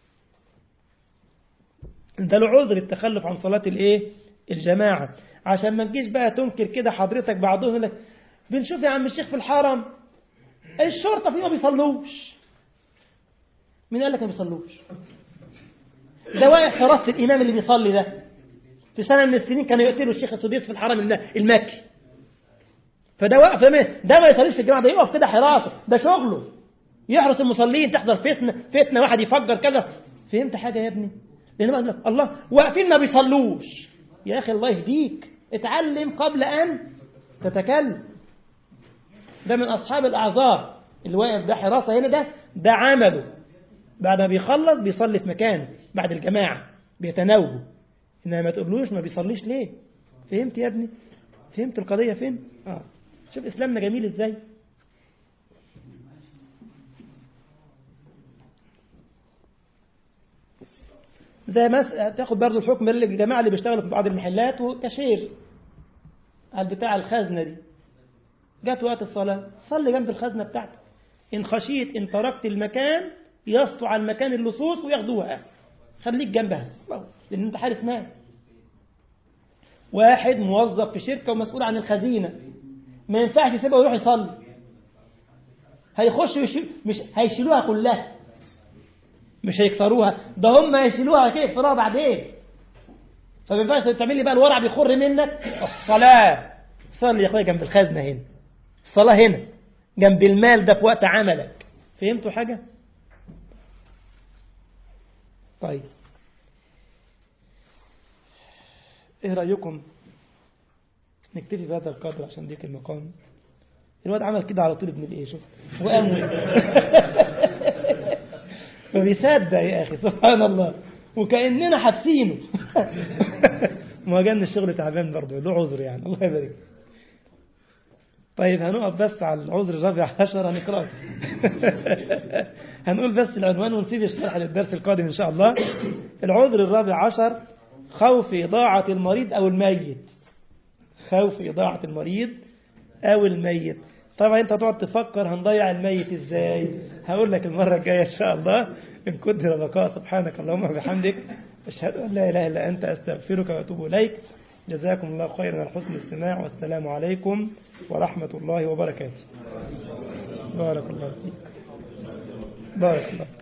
انت له عذر التخلف عن صلاة الايه الجماعة عشان ما تجيش بقى تنكر كده حضرتك بعضهم لك بنشوف يا عم الشيخ في الحرم الشرطة فيه ما بيصلوش مين قال لك ما بيصلوش ده واقف حراسة الإمام اللي بيصلي ده في سنة من السنين كانوا يقتلوا الشيخ السديس في الحرم المكي فده واقف ده ما يصليش في الجماعة ده يقف كده حراسة ده شغله يحرس المصلين تحضر فتنة فتنة واحد يفجر كذا فهمت حاجة يا ابني لأن بقى الله واقفين ما بيصلوش يا أخي الله يهديك اتعلم قبل أن تتكلم ده من أصحاب الأعذار اللي واقف ده حراسة هنا ده ده عمله بعد ما بيخلص بيصلي في مكانه بعد الجماعة بيتناوبوا إنما ما تقولوش ما بيصليش ليه فهمت يا ابني فهمت القضية فين آه. شوف إسلامنا جميل إزاي زي ما تاخد برضه الحكم اللي الجماعة اللي بيشتغلوا في بعض المحلات وكاشير على بتاع الخزنة دي جت وقت الصلاة صلي جنب الخزنة بتاعتك إن خشيت إن تركت المكان يسطوا على المكان اللصوص وياخدوها خليك جنبها لأن أنت حارس مال واحد موظف في شركة ومسؤول عن الخزينة ما ينفعش يسيبها ويروح يصلي هيخش ويشيل مش هيشيلوها كلها مش هيكسروها ده هم هيشيلوها كده يكسروها بعدين فما ينفعش تعمل لي بقى الورع بيخر منك الصلاة صلي يا اخويا جنب الخزنة هنا الصلاة هنا جنب المال ده في وقت عملك فهمتوا حاجة؟ طيب ايه رأيكم نكتفي بهذا القدر عشان ديك المقام الواد عمل كده على طول ابن الايه شوف وقام فبيصدق يا اخي سبحان الله وكاننا حابسينه ما جالنا الشغل تعبان برضه له عذر يعني الله يبارك طيب هنقف بس على العذر الرابع عشر هنقرأ هنقول بس العنوان ونسيب الشرح للدرس القادم إن شاء الله العذر الرابع عشر خوف إضاعة المريض أو الميت خوف إضاعة المريض أو الميت طبعا أنت تقعد تفكر هنضيع الميت إزاي هقول لك المرة الجاية إن شاء الله إن كنت بقاء سبحانك اللهم وبحمدك أشهد أن لا إله إلا أنت أستغفرك وأتوب إليك جزاكم الله خيرا على حسن الاستماع والسلام عليكم ورحمة الله وبركاته بارك الله فيك بارك الله